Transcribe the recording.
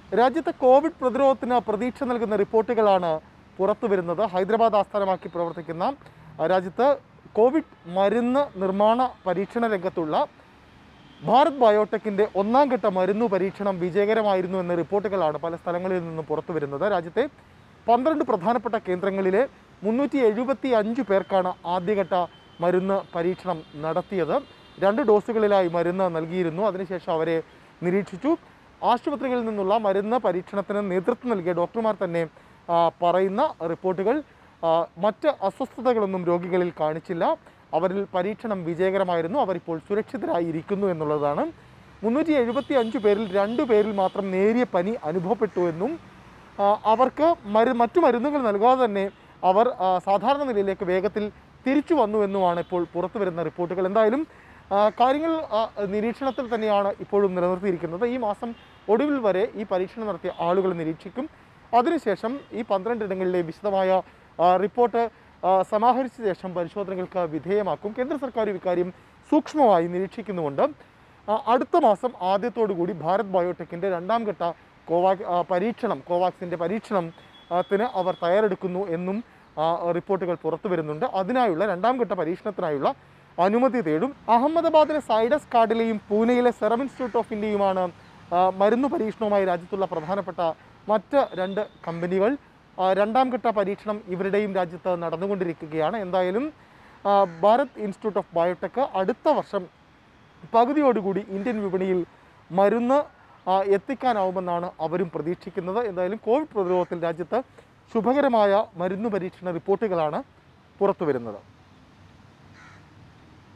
രാജ്യത്തെ കോവിഡ് പ്രതിരോധത്തിന് പ്രതീക്ഷ നൽകുന്ന റിപ്പോർട്ടുകളാണ് പുറത്തു വരുന്നത് ഹൈദരാബാദ് ആസ്ഥാനമാക്കി പ്രവർത്തിക്കുന്ന ആ, രാജ്യത്ത് കോവിഡ് മരുന്ന് നിർമ്മാണ പരീക്ഷണ രംഗത്തുള്ള ഭാരത് ബയോടെക്കിന്റെ ഒന്നാം ഘട്ട മരുന്നു പരീക്ഷണം വിജയകരമായിരുന്നു എന്ന റിപ്പോർട്ടുകളാണ് പല സ്ഥലങ്ങളിൽ നിന്നും പുറത്തു വരുന്നത് രാജ്യത്തെ പന്ത്രണ്ട് പ്രധാനപ്പെട്ട കേന്ദ്രങ്ങളിലെ മുന്നൂറ്റി എഴുപത്തി അഞ്ച് പേർക്കാണ് ആദ്യഘട്ട മരുന്ന് പരീക്ഷണം നടത്തിയത് രണ്ട് ഡോസുകളിലായി മരുന്ന് നൽകിയിരുന്നു അതിനുശേഷം അവരെ നിരീക്ഷിച്ചു ആശുപത്രികളിൽ നിന്നുള്ള മരുന്ന് പരീക്ഷണത്തിന് നേതൃത്വം നൽകിയ ഡോക്ടർമാർ തന്നെ ആ, പറയുന്ന റിപ്പോർട്ടുകൾ ആ, മറ്റ് അസ്വസ്ഥതകളൊന്നും രോഗികളിൽ കാണിച്ചില്ല അവരിൽ പരീക്ഷണം വിജയകരമായിരുന്നു അവരിപ്പോൾ സുരക്ഷിതരായി ഇരിക്കുന്നു എന്നുള്ളതാണ് മുന്നൂറ്റി എഴുപത്തി അഞ്ച് പേരിൽ രണ്ട് പേരിൽ മാത്രം നേരിയ പനി അനുഭവപ്പെട്ടു എന്നും ആ, അവർക്ക് മരു മറ്റു മരുന്നുകൾ നൽകാതെ തന്നെ അവർ ആ, സാധാരണ നിലയിലേക്ക് വേഗത്തിൽ തിരിച്ചു വന്നു എന്നുമാണ് ഇപ്പോൾ പുറത്തു വരുന്ന റിപ്പോർട്ടുകൾ എന്തായാലും ആ, കാര്യങ്ങൾ ആ, നിരീക്ഷണത്തിൽ തന്നെയാണ് ഇപ്പോഴും നിലനിർത്തിയിരിക്കുന്നത് ഈ മാസം ഒടുവിൽ വരെ ഈ പരീക്ഷണം നടത്തിയ ആളുകൾ നിരീക്ഷിക്കും അതിനുശേഷം ഈ പന്ത്രണ്ടിടങ്ങളിലെ വിശദമായ ആ, റിപ്പോർട്ട് ആ, സമാഹരിച്ച ശേഷം പരിശോധനകൾക്ക് വിധേയമാക്കും കേന്ദ്ര സർക്കാർ ഇക്കാര്യം സൂക്ഷ്മമായി നിരീക്ഷിക്കുന്നുമുണ്ട് ആ, അടുത്ത മാസം ആദ്യത്തോടു കൂടി ഭാരത് ബയോടെക്കിൻ്റെ രണ്ടാം ഘട്ട കോവാക് ആ, പരീക്ഷണം കോവാക്സിൻ്റെ പരീക്ഷണം ആ, ത്തിന് അവർ തയ്യാറെടുക്കുന്നു എന്നും ആ, റിപ്പോർട്ടുകൾ പുറത്തു വരുന്നുണ്ട് അതിനായുള്ള രണ്ടാം ഘട്ട പരീക്ഷണത്തിനായുള്ള അനുമതി തേടും അഹമ്മദാബാദിലെ സൈഡസ് കാർഡിലെയും പൂനെയിലെ സെറം ഇൻസ്റ്റിറ്റ്യൂട്ട് ഓഫ് ഇന്ത്യയുമാണ് ആ, മരുന്ന് പരീക്ഷണവുമായി രാജ്യത്തുള്ള പ്രധാനപ്പെട്ട മറ്റ് രണ്ട് കമ്പനികൾ ആ, രണ്ടാം ഘട്ട പരീക്ഷണം ഇവരുടെയും രാജ്യത്ത് നടന്നുകൊണ്ടിരിക്കുകയാണ് എന്തായാലും ആ, ഭാരത് ഇൻസ്റ്റിറ്റ്യൂട്ട് ഓഫ് ബയോടെക് അടുത്ത വർഷം പകുതിയോടുകൂടി ഇന്ത്യൻ വിപണിയിൽ മരുന്ന് ആ, എത്തിക്കാനാവുമെന്നാണ് അവരും പ്രതീക്ഷിക്കുന്നത് എന്തായാലും കോവിഡ് പ്രതിരോധത്തിൽ രാജ്യത്ത് ശുഭകരമായ മരുന്ന് പരീക്ഷണ റിപ്പോർട്ടുകളാണ് പുറത്തു വരുന്നത്